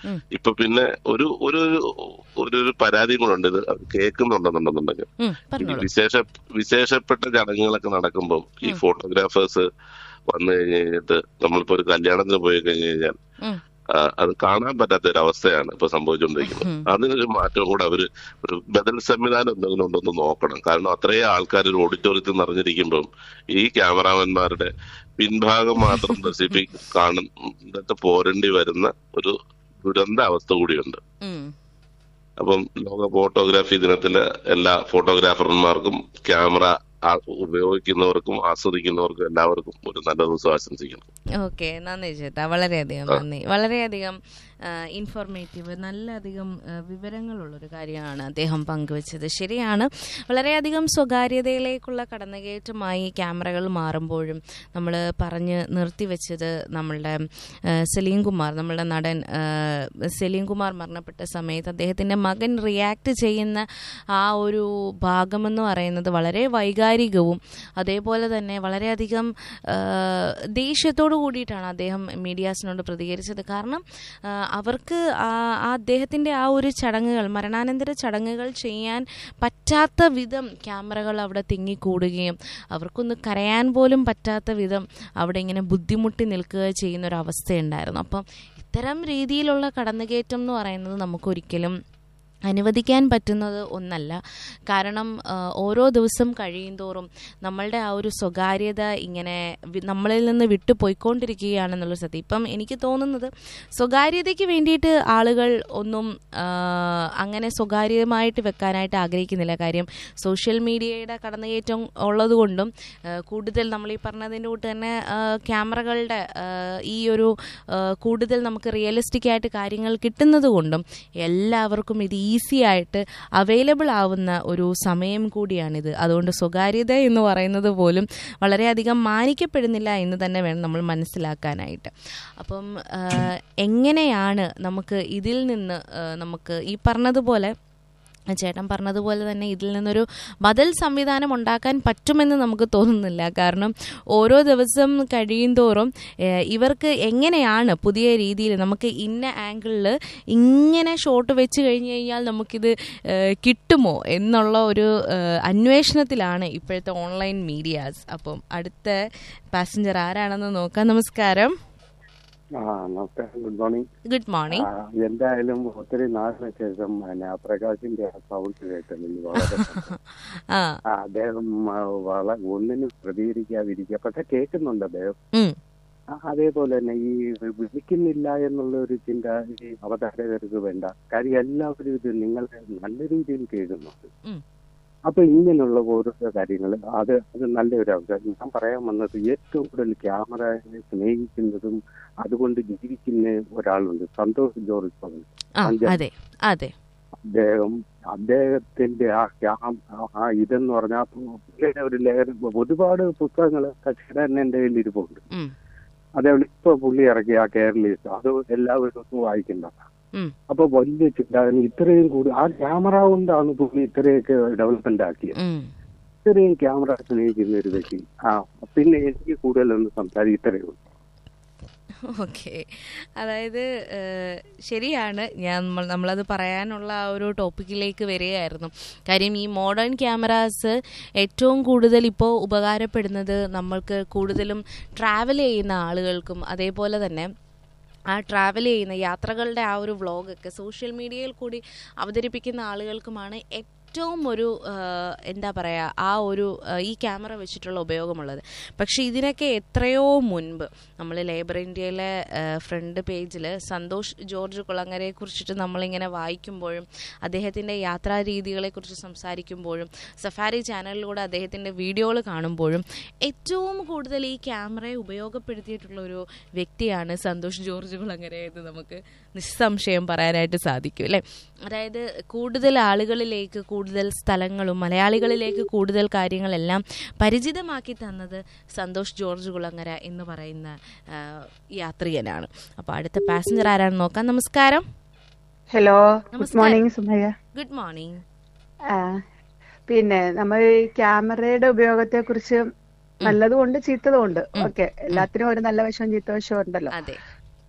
ഉം. ഇപ്പൊ പിന്നെ ഒരു ഒരു ഒരു ഒരു പരാതിയും കൂടെ ഉണ്ട് ഇത് അത് കേൾക്കുന്നുണ്ടെന്നുണ്ടെന്നുണ്ടെങ്കിൽ ഉം, ഈ പറഞ്ഞോളൂ വിശേഷ വിശേഷപ്പെട്ട ചടങ്ങുകളൊക്കെ നടക്കുമ്പോൾ ഈ ഉം. ഫോട്ടോഗ്രാഫേഴ്സ് വന്നു കഴിഞ്ഞ് കഴിഞ്ഞിട്ട് നമ്മളിപ്പോ ഒരു കല്യാണത്തിന് പോയി കഴിഞ്ഞ് കഴിഞ്ഞാൽ ഉം. ആ, അത് കാണാൻ പറ്റാത്ത ഒരു അവസ്ഥയാണ് ഇപ്പൊ സംഭവിച്ചുകൊണ്ടിരിക്കുന്നത് ഉം. അതിനൊരു മാറ്റം കൂടെ അവര് ഒരു ബദൽ സംവിധാനം എന്തെങ്കിലും ഉണ്ടോന്ന് നോക്കണം കാരണം അത്രയും ആൾക്കാർ ഒരു ഓഡിറ്റോറിയത്തിൽ നിറഞ്ഞിരിക്കുമ്പം ഈ ക്യാമറാമാൻമാരുടെ പിൻഭാഗം മാത്രം ദർശിപ്പി കാണുന്നിട്ട് പോരേണ്ടി വരുന്ന ഒരു ദുരന്ത അവസ്ഥ കൂടിയുണ്ട് ഉം. അപ്പം ലോക ഫോട്ടോഗ്രാഫി ദിനത്തില് എല്ലാ ഫോട്ടോഗ്രാഫർമാർക്കും ക്യാമറ ആ- ഉപയോഗിക്കുന്നവർക്കും ആസ്വദിക്കുന്നവർക്കും എല്ലാവർക്കും ഒരു നല്ല ദിവസം ആശംസിക്കുന്നു ഓക്കെ നന്ദി ചേട്ടാ വളരെയധികം നന്ദി വളരെയധികം ഇൻഫോർമേറ്റീവ് നല്ലധികം ആ, വിവരങ്ങളുള്ളൊരു കാര്യമാണ് അദ്ദേഹം പങ്കുവച്ചത് ശരിയാണ് വളരെയധികം സ്വകാര്യതയിലേക്കുള്ള കടന്നുകയറ്റമായി ക്യാമറകൾ മാറുമ്പോഴും നമ്മൾ പറഞ്ഞ് നിർത്തിവെച്ചത് നമ്മളുടെ ആ, സലീം കുമാർ നമ്മളുടെ നടൻ ആ, സലീം കുമാർ മരണപ്പെട്ട സമയത്ത് അദ്ദേഹത്തിൻ്റെ മകൻ റിയാക്ട് ചെയ്യുന്ന ആ ഒരു ഭാഗമെന്ന് പറയുന്നത് വളരെ വൈകാരികവും അതേപോലെ തന്നെ വളരെയധികം ആ, ദേഷ്യത്തോടു കൂടിയിട്ടാണ് അദ്ദേഹം മീഡിയാസിനോട് പ്രതികരിച്ചത് കാരണം ആ, അവർക്ക് ആ ആ അദ്ദേഹത്തിൻ്റെ ആ ഒരു ചടങ്ങുകൾ മരണാനന്തര ചടങ്ങുകൾ ചെയ്യാൻ പറ്റാത്ത വിധം ക്യാമറകൾ അവിടെ തിങ്ങിക്കൂടുകയും അവർക്കൊന്ന് കരയാൻ പോലും പറ്റാത്ത വിധം അവിടെ ഇങ്ങനെ ബുദ്ധിമുട്ടി നിൽക്കുക ചെയ്യുന്ന ഒരു അവസ്ഥയുണ്ടായിരുന്നു അപ്പം ഇത്തരം രീതിയിലുള്ള കടന്നുകയറ്റം എന്ന് പറയുന്നത് നമുക്കൊരിക്കലും അനുവദിക്കാൻ പറ്റുന്നത് ഒന്നല്ല കാരണം ആ, ഓരോ ദിവസം കഴിയുന്തോറും നമ്മളുടെ ആ ഒരു സ്വകാര്യത ഇങ്ങനെ വി- നമ്മളിൽ നിന്ന് വിട്ടു പോയിക്കൊണ്ടിരിക്കുകയാണെന്നുള്ള സത്യം ഇപ്പം എനിക്ക് തോന്നുന്നത് സ്വകാര്യതയ്ക്ക് വേണ്ടിയിട്ട് ആളുകൾ ഒന്നും ആ, അങ്ങനെ സ്വകാര്യമായിട്ട് വെക്കാനായിട്ട് ആഗ്രഹിക്കുന്നില്ല കാര്യം സോഷ്യൽ മീഡിയയുടെ കടന്നുകയറ്റം ഉള്ളതുകൊണ്ടും ആ, കൂടുതൽ നമ്മൾ ഈ പറഞ്ഞതിൻ്റെ കൂട്ട് തന്നെ ആ, ക്യാമറകളുടെ ആ, ഈ ഒരു ആ, കൂടുതൽ നമുക്ക് റിയലിസ്റ്റിക് ആയിട്ട് കാര്യങ്ങൾ കിട്ടുന്നത് കൊണ്ടും എല്ലാവർക്കും ഇത് ഈസി ആയിട്ട് അവൈലബിൾ ആവുന്ന ഒരു സമയം കൂടിയാണിത് അതുകൊണ്ട് സ്വകാര്യത എന്ന് പറയുന്നത് പോലും വളരെയധികം മാനിക്കപ്പെടുന്നില്ല എന്ന് തന്നെ വേണം നമ്മൾ മനസ്സിലാക്കാനായിട്ട് അപ്പം ആ, എങ്ങനെയാണ് നമുക്ക് ഇതിൽ നിന്ന് ആ, നമുക്ക് ഈ പറഞ്ഞതുപോലെ ചേട്ടൻ പറഞ്ഞതുപോലെ തന്നെ ഇതിൽ നിന്നൊരു ബദൽ സംവിധാനം ഉണ്ടാക്കാൻ പറ്റുമെന്ന് നമുക്ക് തോന്നുന്നില്ല കാരണം ഓരോ ദിവസം കഴിയും തോറും ഏഹ്, ഇവർക്ക് എങ്ങനെയാണ് പുതിയ രീതിയിൽ നമുക്ക് ഇന്ന ആംഗിളിൽ ഇങ്ങനെ ഷോട്ട് വെച്ച് കഴിഞ്ഞ് കഴിഞ്ഞാൽ നമുക്കിത് ഏഹ്, കിട്ടുമോ എന്നുള്ള ഒരു ഏഹ്, അന്വേഷണത്തിലാണ് ഇപ്പോഴത്തെ ഓൺലൈൻ മീഡിയാസ് അപ്പം അടുത്ത പാസഞ്ചർ ആരാണെന്ന് നോക്കാം നമസ്കാരം ആ നമസ്കാരം ഗുഡ് മോർണിംഗ് ഗുഡ് മോർണിംഗ് ആ, എന്തായാലും ഒത്തിരി നാളിന് ശേഷം പിന്നെ ആ പ്രകാശിന്റെ ആ സൗണ്ട് കേട്ടത് വളരെ സന്തോഷം. ആ ആ, അദ്ദേഹം ആ, വള ഒന്നിനും പ്രതികരിക്കാതിരിക്കുക പക്ഷെ കേൾക്കുന്നുണ്ട് അദ്ദേഹം ഉം, ആ, അതേപോലെ തന്നെ ഈ വിളിക്കുന്നില്ല എന്നുള്ള ഒരു ചിന്ത ഈ അവതാരകർക്ക് വേണ്ട കാര്യം എല്ലാവരും ഇത് നിങ്ങളെ നല്ല രീതിയിൽ കേൾക്കുന്നുണ്ട് ഉം. അപ്പൊ ഇങ്ങനെയുള്ള ഓരോ കാര്യങ്ങൾ അത് അത് നല്ലൊരു അവസരം ഞാൻ പറയാൻ വന്നത് ഏറ്റവും കൂടുതൽ ക്യാമറയെ സ്നേഹിക്കുന്നതും അതുകൊണ്ട് ജീവിക്കുന്ന ഒരാളുണ്ട് സന്തോഷ് ജോർജ് പവൻ ആ അഞ്ച്. അതെ അതെ അദ്ദേഹം അദ്ദേഹത്തിന്റെ ആ ക്യാം- ആ- ആ ഇതെന്ന് പറഞ്ഞാൽ പുള്ളിയുടെ ഒരു ലെയർ ഒരുപാട് പുസ്തകങ്ങൾ കക്ഷിയുടെ തന്നെ എന്റെ കയ്യിൽ ഇരിപ്പുണ്ട് ഉം, അതേപോലെ ഇപ്പൊ പുള്ളി ഇറക്കിയ ആ കേരളീസ് അത് എല്ലാവരും ഒന്ന് വായിക്കേണ്ടതാണ് ഉം. അപ്പൊ വലിയ ചിന്താഗതി ഇത്രയും കൂടി ആ ക്യാമറ കൊണ്ടാണ് പുള്ളി ഇത്രയൊക്കെ ഡെവലപ്മെന്റ് ആക്കിയത് ഉം. ഇത്രയും ക്യാമറ സ്നേഹിക്കുന്ന ഒരു വ്യക്തി ആ പിന്നെ എനിക്ക് കൂടുതലൊന്നും സംസാരിക്കും ഇത്രയേ ഉള്ളൂ ഓക്കെ അതായത് ഏഹ്, ശരിയാണ് ഞാൻ നമ്മൾ നമ്മളത് പറയാനുള്ള ആ ഒരു ടോപ്പിക്കിലേക്ക് വരികയായിരുന്നു കാര്യം ഈ മോഡേൺ ക്യാമറാസ് ഏറ്റവും കൂടുതൽ ഇപ്പോൾ ഉപകാരപ്പെടുന്നത് നമ്മൾക്ക് കൂടുതലും ട്രാവൽ ചെയ്യുന്ന ആളുകൾക്കും അതേപോലെ തന്നെ ആ ട്രാവൽ ചെയ്യുന്ന യാത്രകളുടെ ആ ഒരു വ്ളോഗൊക്കെ സോഷ്യൽ മീഡിയയിൽ കൂടി അവതരിപ്പിക്കുന്ന ആളുകൾക്കുമാണ് ഏറ്റവും ഒരു ആ, എന്താ പറയുക ആ ഒരു ആ, ഈ ക്യാമറ വെച്ചിട്ടുള്ള ഉപയോഗമുള്ളത് പക്ഷേ ഇതിനൊക്കെ എത്രയോ മുൻപ് നമ്മൾ ലേബർ ഇന്ത്യയിലെ ഫ്രണ്ട് പേജിൽ സന്തോഷ് ജോർജ് കുളങ്ങരയെ കുറിച്ചിട്ട് നമ്മളിങ്ങനെ വായിക്കുമ്പോഴും അദ്ദേഹത്തിൻ്റെ യാത്രാ രീതികളെക്കുറിച്ച് സംസാരിക്കുമ്പോഴും സഫാരി ചാനലിലൂടെ അദ്ദേഹത്തിൻ്റെ വീഡിയോകൾ കാണുമ്പോഴും ഏറ്റവും കൂടുതൽ ഈ ക്യാമറയെ ഉപയോഗപ്പെടുത്തിയിട്ടുള്ള ഒരു വ്യക്തിയാണ് സന്തോഷ് ജോർജ് കുളങ്ങര എന്ന് നമുക്ക് നിസ്സംശയം പറയാനായിട്ട് സാധിക്കും അല്ലേ അതായത് കൂടുതൽ ആളുകളിലേക്ക് കൂടുതൽ സ്ഥലങ്ങളും മലയാളികളിലേക്ക് കൂടുതൽ കാര്യങ്ങളെല്ലാം പരിചിതമാക്കി തന്നത് സന്തോഷ് ജോർജ് കുളങ്ങര എന്ന് പറയുന്ന ആ, യാത്രികനാണ് അപ്പോൾ അടുത്ത പാസഞ്ചർ ആരാണെന്ന് നോക്കാം നമസ്കാരം ഹലോ ഗുഡ് നമസ്കാരം. മോർണിംഗ് സുമയ്യ ഗുഡ് മോർണിംഗ് ആ, പിന്നെ നമ്മൾ ഈ ക്യാമറയുടെ ഉപയോഗത്തെ കുറിച്ച് നല്ലതും ഉണ്ട് ചീത്തതും ഉണ്ട് ഓക്കെ എല്ലാത്തിനും ഒരു നല്ല വശവും ചീത്ത വശവും ഉണ്ടല്ലോ അതെ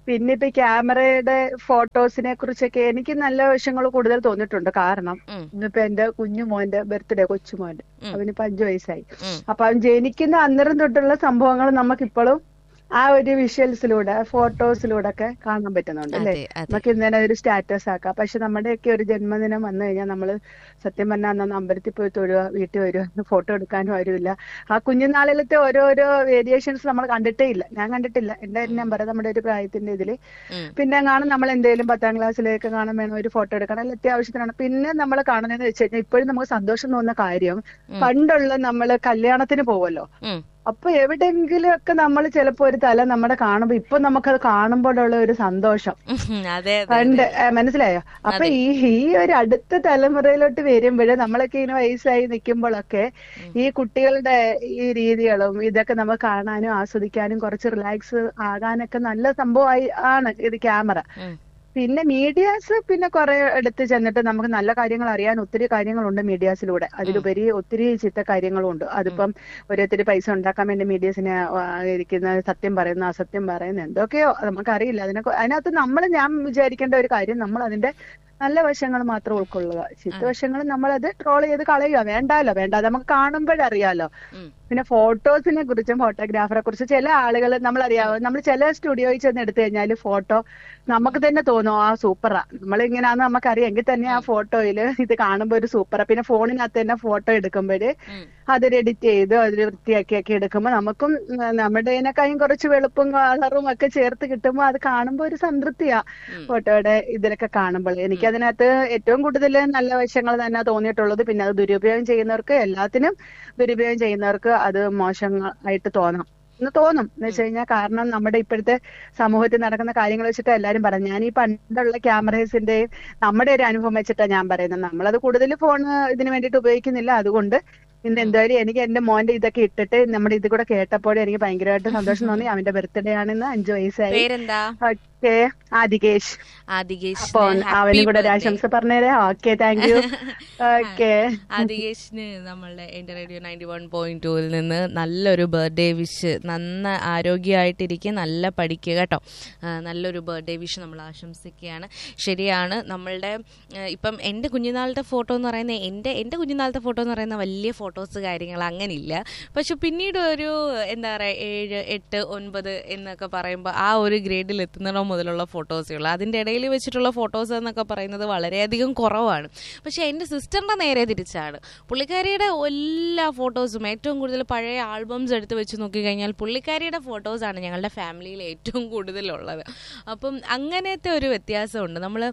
പിന്നെ ഇപ്പൊ ഈ ക്യാമറയുടെ ഫോട്ടോസിനെ കുറിച്ചൊക്കെ എനിക്ക് നല്ല വശങ്ങൾ കൂടുതൽ തോന്നിയിട്ടുണ്ട് കാരണം ഉം. ഇന്നിപ്പോ എന്റെ കുഞ്ഞു മോന്റെ ബർത്ത്ഡേ കൊച്ചുമോന്റെ ഉം. അവനിപ്പോ അഞ്ചു വയസ്സായി ഉം. അപ്പൊ അവൻ ജനിക്കുന്ന അന്നേരം തൊട്ടുള്ള സംഭവങ്ങൾ നമുക്കിപ്പോഴും ആ ഒരു വിഷ്വൽസിലൂടെ ഫോട്ടോസിലൂടെ ഒക്കെ കാണാൻ പറ്റുന്നുണ്ട് അല്ലേ അതെ അതെ നമുക്ക് ഇന്നലെ ഒരു സ്റ്റാറ്റസ് ആക്കാം പക്ഷെ നമ്മുടെയൊക്കെ ഒരു ജന്മദിനം വന്നു കഴിഞ്ഞാൽ നമ്മള് സത്യം പറഞ്ഞാൽ അന്ന് അമ്പലത്തിൽ പോയി തൊഴുക വീട്ടിൽ വരിക ഫോട്ടോ എടുക്കാനും ആരുമില്ല ആ കുഞ്ഞുനാളിലത്തെ ഓരോരോ വേരിയേഷൻസ് നമ്മൾ കണ്ടിട്ടേ ഇല്ല ഞാൻ കണ്ടിട്ടില്ല എന്റെ കാര്യം ഞാൻ പറയാം നമ്മുടെ ഒരു പ്രായത്തിന്റെ ഇതില് ഉം. പിന്നെ കാണും നമ്മൾ എന്തെങ്കിലും പത്താം ക്ലാസ്സിലേക്ക് കാണാൻ വേണം ഒരു ഫോട്ടോ എടുക്കണം അല്ലെങ്കിൽ അത്യാവശ്യത്തിനാണ് പിന്നെ നമ്മൾ കാണുന്നതെന്ന് വെച്ച് കഴിഞ്ഞാൽ ഇപ്പോഴും നമുക്ക് സന്തോഷം തോന്നുന്ന കാര്യം പണ്ടുള്ള നമ്മള് കല്യാണത്തിന് പോവല്ലോ ഉം. അപ്പൊ എവിടെയെങ്കിലും ഒക്കെ നമ്മൾ ചിലപ്പോ ഒരു തല നമ്മുടെ കാണുമ്പോ ഇപ്പൊ നമുക്കത് കാണുമ്പോഴുള്ള ഒരു സന്തോഷം ഉം, അതെ അതെ പണ്ട് ഏ, മനസ്സിലായോ അപ്പൊ ഈ ഈ ഒരു അടുത്ത തലമുറയിലോട്ട് വരുമ്പോഴേ നമ്മളൊക്കെ ഇങ്ങനെ വയസ്സായി നിൽക്കുമ്പോഴൊക്കെ ഈ കുട്ടികളുടെ ഈ രീതികളും ഇതൊക്കെ നമുക്ക് കാണാനും ആസ്വദിക്കാനും കുറച്ച് റിലാക്സ് ആകാനൊക്കെ നല്ല സംഭവമായി ആണ് ഇത് ക്യാമറ ഉം. പിന്നെ മീഡിയാസ് പിന്നെ കുറെ എടുത്ത് ചെന്നിട്ട് നമുക്ക് നല്ല കാര്യങ്ങൾ അറിയാൻ ഒത്തിരി കാര്യങ്ങളുണ്ട് മീഡിയാസിലൂടെ അതിലുപരി ഒത്തിരി ചീത്ത കാര്യങ്ങളും ഉണ്ട് അതിപ്പം ഓരോരുത്തർ പൈസ ഉണ്ടാക്കാൻ വേണ്ടി മീഡിയസിനെ ഇരിക്കുന്ന സത്യം പറയുന്ന അസത്യം പറയുന്ന എന്തൊക്കെയോ നമുക്കറിയില്ല അതിനെ അതിനകത്ത് നമ്മൾ ഞാൻ വിചാരിക്കേണ്ട ഒരു കാര്യം നമ്മൾ അതിന്റെ നല്ല വശങ്ങൾ മാത്രം ഉൾക്കൊള്ളുക ചീത്ത വശങ്ങൾ നമ്മളത് ട്രോൾ ചെയ്ത് കളയുക വേണ്ടാലോ വേണ്ടാതെ നമുക്ക് കാണുമ്പോഴറിയാലോ ഉം. പിന്നെ ഫോട്ടോസിനെ കുറിച്ചും ഫോട്ടോഗ്രാഫറെ കുറിച്ചും ചില ആളുകൾ നമ്മൾ അറിയാവോ നമ്മൾ ചില സ്റ്റുഡിയോയിൽ ചെന്ന് എടുത്തു കഴിഞ്ഞാൽ ഫോട്ടോ നമുക്ക് തന്നെ തോന്നും ആ സൂപ്പറാ നമ്മളിങ്ങനെയാന്ന് നമുക്കറിയാം എങ്കിൽ തന്നെ ആ ഫോട്ടോയില് ഇത് കാണുമ്പോൾ ഒരു സൂപ്പറാ പിന്നെ ഫോണിനകത്ത് തന്നെ ഫോട്ടോ എടുക്കുമ്പോഴ് ഉം. അതൊരു എഡിറ്റ് ചെയ്ത് അതിൽ വൃത്തിയാക്കിയൊക്കെ എടുക്കുമ്പോൾ നമുക്കും ഉം, നമ്മുടേതിനേക്കാളും കുറച്ച് വെളുപ്പും കളറും ഒക്കെ ചേർത്ത് കിട്ടുമ്പോൾ അത് കാണുമ്പോൾ ഒരു സംതൃപ്തിയാ ഉം. ഫോട്ടോയുടെ ഇതിലൊക്കെ കാണുമ്പോൾ എനിക്ക് അതിനകത്ത് ഏറ്റവും കൂടുതൽ നല്ല വശങ്ങൾ തന്നെ തോന്നിയിട്ടുള്ളത് പിന്നെ അത് ദുരുപയോഗം ചെയ്യുന്നവർക്ക് എല്ലാത്തിനും ദുരുപയോഗം ചെയ്യുന്നവർക്ക് അത് മോശമായിട്ട് തോന്നാം എന്ന് തോന്നും എന്ന് വെച്ച് കഴിഞ്ഞാൽ കാരണം നമ്മുടെ ഇപ്പോഴത്തെ സമൂഹത്തിൽ നടക്കുന്ന കാര്യങ്ങൾ വെച്ചിട്ട് എല്ലാരും പറയും ഞാൻ ഈ പണ്ടുള്ള ക്യാമറേസിന്റെയും നമ്മുടെ ഒരു അനുഭവം വെച്ചിട്ടാണ് ഞാൻ പറയുന്നത് നമ്മളത് കൂടുതൽ ഫോൺ ഇതിന് വേണ്ടിയിട്ട് ഉപയോഗിക്കുന്നില്ല അതുകൊണ്ട് ഇന്ന് എന്തായാലും എനിക്ക് എന്റെ മോന്റെ ഇതൊക്കെ ഇട്ടിട്ട് നമ്മുടെ ഇത് കൂടെ കേട്ടപ്പോഴേ എനിക്ക് ഭയങ്കരമായിട്ട് സന്തോഷം തോന്നി അവന്റെ ബർത്ത്ഡേ ആണെന്ന് അഞ്ചു വയസ്സായി പേരെന്താ ഓക്കെ ആദികേഷ് ആദികേഷ് അപ്പൊ അവനും കൂടെ ഒരു ആശംസ പറഞ്ഞേരാ ഓക്കെ താങ്ക് യു ഓക്കെ ആദികേഷിന് നമ്മളുടെ എന്റെ റേഡിയോ നയൻറ്റി വൺ പോയിന്റ് ടൂവിൽ നിന്ന് നല്ലൊരു ബർത്ത്ഡേ വിഷ് നന്ന ആരോഗ്യമായിട്ടിരിക്കുക നല്ല പഠിക്കുക കേട്ടോ ആ, നല്ലൊരു ബർത്ത്ഡേ വിഷ് നമ്മൾ ആശംസിക്കുകയാണ് ശരിയാണ് നമ്മളുടെ ആ, ഇപ്പം എൻ്റെ കുഞ്ഞുനാളത്തെ ഫോട്ടോ എന്ന് പറയുന്നത് എൻ്റെ എൻ്റെ കുഞ്ഞുനാളത്തെ ഫോട്ടോ എന്ന് പറയുന്ന വലിയ ഫോട്ടോസ് കാര്യങ്ങൾ അങ്ങനെയില്ല പക്ഷെ പിന്നീട് ഒരു എന്താ പറയുക ഏഴ് എട്ട് ഒൻപത് എന്നൊക്കെ പറയുമ്പോൾ ആ ഒരു ഗ്രേഡിൽ എത്തുന്നിടം മുതലുള്ള ഫോട്ടോസേ ഉള്ളൂ അതിൻ്റെ ഇടയിൽ വെച്ചിട്ടുള്ള ഫോട്ടോസ് എന്നൊക്കെ പറയുന്നത് വളരെയധികം കുറവാണ് പക്ഷേ എൻ്റെ സിസ്റ്ററിൻ്റെ നേരെ തിരിച്ചാണ് പുള്ളിക്കാരിയുടെ എല്ലാ ഫോട്ടോസും ഏറ്റവും കൂടുതൽ പഴയ ആൽബംസ് എടുത്ത് വെച്ച് നോക്കിക്കഴിഞ്ഞാൽ പുള്ളിക്കാരിയുടെ ഫോട്ടോസാണ് ഞങ്ങളുടെ ഫാമിലിയിൽ ഏറ്റവും കൂടുതലുള്ളത് അപ്പം അങ്ങനത്തെ ഒരു വ്യത്യാസമുണ്ട് നമ്മൾ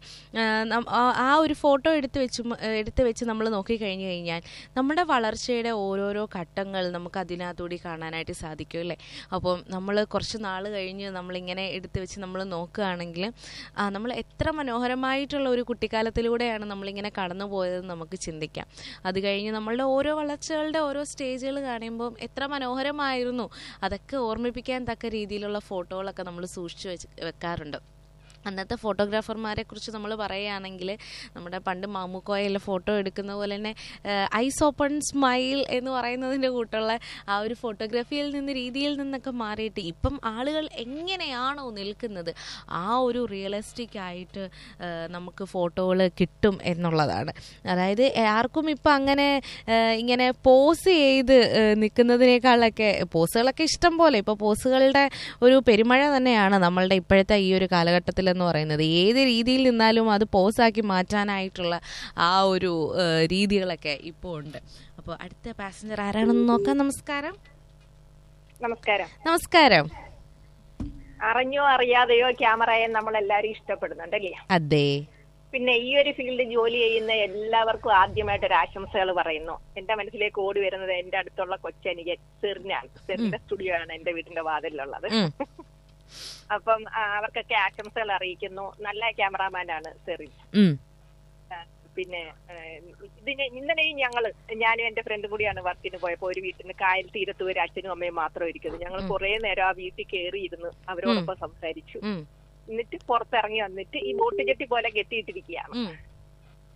ആ ഒരു ഫോട്ടോ എടുത്ത് വെച്ച് മ- എടുത്ത് വെച്ച് നമ്മൾ നോക്കിക്കഴിഞ്ഞ് കഴിഞ്ഞാൽ നമ്മുടെ വളർച്ചയുടെ ഓരോരോ ഘട്ടങ്ങൾ നമുക്ക് അതിനകത്തൂടി കാണാനായിട്ട് സാധിക്കും അല്ലേ അപ്പോൾ നമ്മൾ കുറച്ച് നാൾ കഴിഞ്ഞ് നമ്മളിങ്ങനെ എടുത്ത് വെച്ച് നമ്മൾ നോക്കുകയാണെങ്കിൽ നമ്മൾ എത്ര മനോഹരമായിട്ടുള്ള ഒരു കുട്ടിക്കാലത്തിലൂടെയാണ് നമ്മളിങ്ങനെ കടന്നു പോയതെന്ന് നമുക്ക് ചിന്തിക്കാം അത് കഴിഞ്ഞ് നമ്മളുടെ ഓരോ വളർച്ചകളുടെ ഓരോ സ്റ്റേജുകൾ കാണുമ്പോൾ എത്ര മനോഹരമായിരുന്നു അതൊക്കെ ഓർമ്മിപ്പിക്കാൻ തക്ക രീതിയിലുള്ള ഫോട്ടോകളൊക്കെ നമ്മൾ സൂക്ഷിച്ചു വെച്ച് വെക്കാറുണ്ട് അന്നത്തെ ഫോട്ടോഗ്രാഫർമാരെ കുറിച്ച് നമ്മൾ പറയുകയാണെങ്കിൽ നമ്മുടെ പണ്ട് മാമുക്കോയിലെ ഫോട്ടോ എടുക്കുന്ന പോലെ തന്നെ ഐസ് ഓപ്പൺ സ്മൈൽ എന്ന് പറയുന്നതിൻ്റെ കൂട്ടുള്ള ആ ഒരു ഫോട്ടോഗ്രാഫിയിൽ നിന്ന് രീതിയിൽ നിന്നൊക്കെ മാറിയിട്ട് ഇപ്പം ആളുകൾ എങ്ങനെയാണോ നിൽക്കുന്നത് ആ ഒരു റിയലിസ്റ്റിക് ആയിട്ട് ആ, നമുക്ക് ഫോട്ടോകൾ കിട്ടും എന്നുള്ളതാണ് അതായത് ആർക്കും ഇപ്പം അങ്ങനെ ആ, ഇങ്ങനെ പോസ് ചെയ്ത് ആ, നിൽക്കുന്നതിനേക്കാളൊക്കെ പോസുകളൊക്കെ ഇഷ്ടം പോലെ ഇപ്പോൾ പോസുകളുടെ ഒരു പെരുമഴ തന്നെയാണ് നമ്മളുടെ ഇപ്പോഴത്തെ ഈ ഒരു കാലഘട്ടത്തിൽ എന്ന് പറയുന്നത് ഏത് രീതിയിൽ നിന്നാലും അത് പോസാക്കി മാറ്റാനായിട്ടുള്ള ആ ഒരു ആ, രീതികളൊക്കെ ഇപ്പോൾ ഉണ്ട് അപ്പോൾ അടുത്ത പാസഞ്ചർ ആരാണെന്ന് നോക്കാം നമസ്കാരം നമസ്കാരം നമസ്കാരം അറിഞ്ഞോ അറിയാതെയോ ക്യാമറയെ നമ്മൾ എല്ലാവരും ഇഷ്ടപ്പെടുന്നുണ്ടല്ലേ അതെ പിന്നെ ഈ ഒരു ഫീൽഡിൽ ജോലി ചെയ്യുന്ന എല്ലാവർക്കും ആദ്യമായിട്ട് ഒരു ആശംസകൾ പറയുന്നു എന്റെ മനസ്സിലേക്ക് ഓടി വരുന്നത് എന്റെ അടുത്തുള്ള കൊച്ചനിയൻ സെറിനാണ് സെറിന്റെ സ്റ്റുഡിയോ ആണ് എന്റെ വീടിന്റെ വാതിലുള്ളത് ഉം. അപ്പം ആ, അവർക്കൊക്കെ ആശംസകൾ അറിയിക്കുന്നു നല്ല ക്യാമറാമാനാണ് സെറിൻ ഉം. ആ, പിന്നെ ആ, ഇതിന് ഇന്നലെയും ഞങ്ങള് ഞാനും എന്റെ ഫ്രണ്ടും കൂടിയാണ് വർക്കിന് പോയപ്പോ ഒരു വീട്ടിൽ നിന്ന് കായൽ തീരത്ത് ഒരു അച്ഛനും അമ്മയും മാത്രം ഇരിക്കുന്നത് ഞങ്ങൾ കുറെ നേരം ആ വീട്ടിൽ കയറിയിരുന്ന് അവരോടൊപ്പം സംസാരിച്ചു ഉം. എന്നിട്ട് പുറത്തിറങ്ങി വന്നിട്ട് ഈ ബോട്ട് ജെട്ടി പോലെ കെട്ടിയിട്ടിരിക്കുകയാണ് ഉം.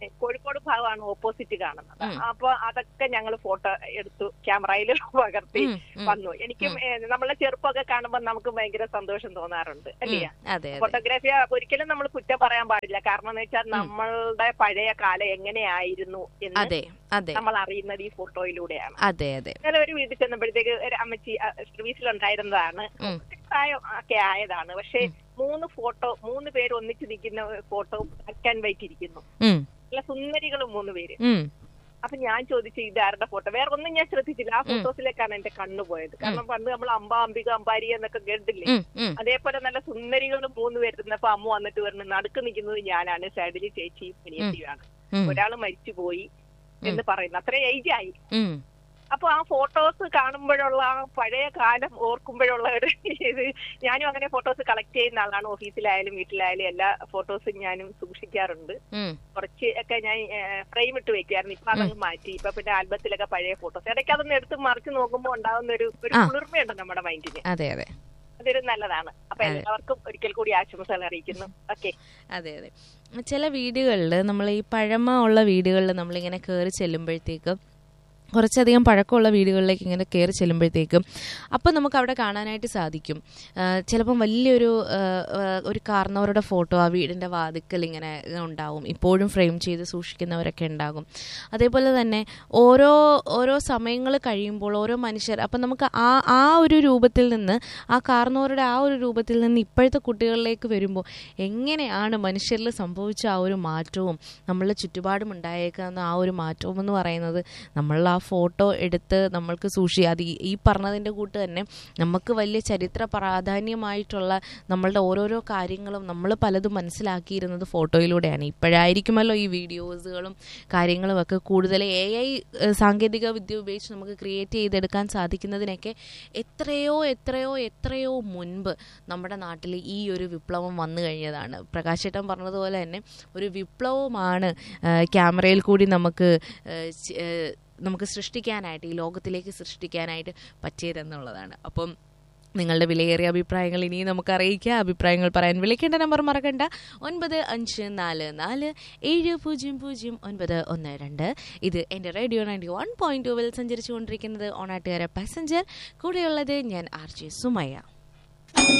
കോഴിക്കോട് ഭാഗമാണ് ഓപ്പോസിറ്റ് കാണുന്നത് ഉം. അപ്പൊ അതൊക്കെ ഞങ്ങൾ ഫോട്ടോ എടുത്തു ക്യാമറയിൽ പകർത്തി ഉം, ഉം, വന്നു എനിക്കും ഏ, നമ്മളെ ചെറുപ്പമൊക്കെ കാണുമ്പോൾ നമുക്ക് ഭയങ്കര സന്തോഷം തോന്നാറുണ്ട് അല്ലേ ഉം, അതെ അതെ ഫോട്ടോഗ്രാഫി ഒരിക്കലും നമ്മൾ കുറ്റം പറയാൻ പാടില്ല കാരണം എന്ന് വെച്ചാൽ നമ്മളുടെ പഴയ കാലം എങ്ങനെയായിരുന്നു എന്ന് അതെ അതെ നമ്മൾ അറിയുന്നത് ഈ ഫോട്ടോയിലൂടെയാണ് അതെ അതെ ഇന്നലെ ഒരു വീട്ടിൽ ചെന്നപ്പോഴത്തേക്ക് ഒരു അമ്മച്ചി സർവീസിലുണ്ടായിരുന്നതാണ് ഉം. പ്രായം ഒക്കെ ആയതാണ് പക്ഷെ മൂന്ന് ഫോട്ടോ മൂന്ന് പേര് ഒന്നിച്ച് നിൽക്കുന്ന ഫോട്ടോ ബ്ലാക്ക് ആൻഡ് വൈറ്റ് ഇരിക്കുന്നു ഉം, നല്ല സുന്ദരികളും മൂന്ന് പേര് ഉം, അപ്പൊ ഞാൻ ചോദിച്ചു ഇതാരുടെ ഫോട്ടോ വേറെ ഒന്നും ഞാൻ ശ്രദ്ധിച്ചില്ല ആ ഫോട്ടോസിലേക്കാണ് എന്റെ കണ്ണു പോയത് കാരണം പണ്ട് നമ്മൾ അമ്പ അംബിക അമ്പാരി എന്നൊക്കെ കേട്ടില്ലേ ഉം, ഉം. അതേപോലെ നല്ല സുന്ദരികളും മൂന്ന് പേരുന്നപ്പോ അമ്മ വന്നിട്ട് പറഞ്ഞു നടുക്ക് നിൽക്കുന്നത് ഞാനാണ് സൈഡിൽ ചേച്ചിയും അനിയത്തിയുമാണ് ഉം, ഒരാള് മരിച്ചുപോയി എന്ന് പറയുന്നു അത്ര ഏജ് ആയി ഉം. അപ്പൊ ആ ഫോട്ടോസ് കാണുമ്പോഴുള്ള ആ പഴയ കാലം ഓർക്കുമ്പോഴുള്ള ഒരു ഇത് ഞാനും അങ്ങനെ ഫോട്ടോസ് കളക്ട് ചെയ്യുന്ന ആളാണ് ഓഫീസിലായാലും വീട്ടിലായാലും എല്ലാ ഫോട്ടോസും ഞാനും സൂക്ഷിക്കാറുണ്ട് ഉം. കുറച്ച് ഒക്കെ ഞാൻ ഫ്രെയിം ഇട്ട് വെക്കായിരുന്നു ഇപ്പൊ അതങ്ങ് മാറ്റി ഇപ്പൊ പിന്നെ ആൽബത്തിലൊക്കെ പഴയ ഫോട്ടോസ് ഇടയ്ക്ക് അതൊന്ന് എടുത്ത് മറിച്ച് നോക്കുമ്പോൾ ഉണ്ടാകുന്ന ഒരു ഒരു ആ. കുളിർമയുണ്ട് നമ്മുടെ മൈൻഡിന് അതെ അതെ അതൊരു നല്ലതാണ് അപ്പൊ അതെ. എല്ലാവർക്കും ഒരിക്കൽ കൂടി ആശംസകൾ അറിയിക്കുന്നു ഓക്കെ അതെ അതെ ചില വീടുകളിൽ നമ്മൾ ഈ പഴമ ഉള്ള വീടുകളിൽ നമ്മളിങ്ങനെ കയറി ചെല്ലുമ്പോഴത്തേക്ക് കുറച്ചധികം പഴക്കമുള്ള വീടുകളിലേക്ക് ഇങ്ങനെ കയറി ചെല്ലുമ്പോഴത്തേക്കും അപ്പം നമുക്ക് അവിടെ കാണാനായിട്ട് സാധിക്കും ആ, ചിലപ്പം വലിയൊരു ആ, ആ, ഒരു കാർന്നവരുടെ ഫോട്ടോ ആ വീടിൻ്റെ വാതിക്കൽ ഇങ്ങനെ ഉണ്ടാവും ഇപ്പോഴും ഫ്രെയിം ചെയ്ത് സൂക്ഷിക്കുന്നവരൊക്കെ ഉണ്ടാകും അതേപോലെ തന്നെ ഓരോ ഓരോ സമയങ്ങൾ കഴിയുമ്പോൾ ഓരോ മനുഷ്യർ അപ്പം നമുക്ക് ആ ആ ഒരു രൂപത്തിൽ നിന്ന് ആ കാർന്നവരുടെ ആ ഒരു രൂപത്തിൽ നിന്ന് ഇപ്പോഴത്തെ കുട്ടികളിലേക്ക് വരുമ്പോൾ എങ്ങനെയാണ് മനുഷ്യരിൽ സംഭവിച്ച ആ ഒരു മാറ്റവും നമ്മളുടെ ചുറ്റുപാടും ഉണ്ടായേക്കാവുന്ന ആ ഒരു മാറ്റവും എന്ന് പറയുന്നത് നമ്മൾ ആ ഫോട്ടോ എടുത്ത് നമ്മൾക്ക് സൂക്ഷി അത് ഈ- ഈ പറഞ്ഞതിൻ്റെ കൂട്ട് തന്നെ നമുക്ക് വലിയ ചരിത്ര പ്രാധാന്യമായിട്ടുള്ള നമ്മളുടെ ഓരോരോ കാര്യങ്ങളും നമ്മൾ പലതും മനസ്സിലാക്കിയിരുന്നത് ഫോട്ടോയിലൂടെയാണ് ഇപ്പോഴായിരിക്കുമല്ലോ ഈ വീഡിയോസുകളും കാര്യങ്ങളും ഒക്കെ കൂടുതൽ എ ഐ സാങ്കേതിക വിദ്യ ഉപയോഗിച്ച് നമുക്ക് ക്രിയേറ്റ് ചെയ്തെടുക്കാൻ സാധിക്കുന്നതിനൊക്കെ എത്രയോ എത്രയോ എത്രയോ മുൻപ് നമ്മുടെ നാട്ടിൽ ഈ ഒരു വിപ്ലവം വന്നു കഴിഞ്ഞതാണ് പ്രകാശേട്ടൻ പറഞ്ഞതുപോലെ തന്നെ ഒരു വിപ്ലവമാണ് ആ, ക്യാമറയിൽ കൂടി നമുക്ക് ആ, ച്- ആ, നമുക്ക് സൃഷ്ടിക്കാനായിട്ട് ഈ ലോകത്തിലേക്ക് സൃഷ്ടിക്കാനായിട്ട് പറ്റിയതെന്നുള്ളതാണ് അപ്പം നിങ്ങളുടെ വിലയേറിയ അഭിപ്രായങ്ങൾ ഇനിയും നമുക്ക് അറിയിക്കുക അഭിപ്രായങ്ങൾ പറയാൻ വിളിക്കേണ്ട നമ്പർ മറക്കണ്ട ഒൻപത് അഞ്ച് നാല് നാല് ഏഴ് പൂജ്യം പൂജ്യം ഒൻപത് ഒന്ന് രണ്ട് ഇത് എൻ്റെ റേഡിയോ നയൻറ്റി വൺ പോയിന്റ് ടുവിൽ സഞ്ചരിച്ചുകൊണ്ടിരിക്കുന്നത് ഓണാട്ടുകാര പാസഞ്ചർ കൂടെയുള്ളത് ഞാൻ ആർ ജെ സുമയ്യ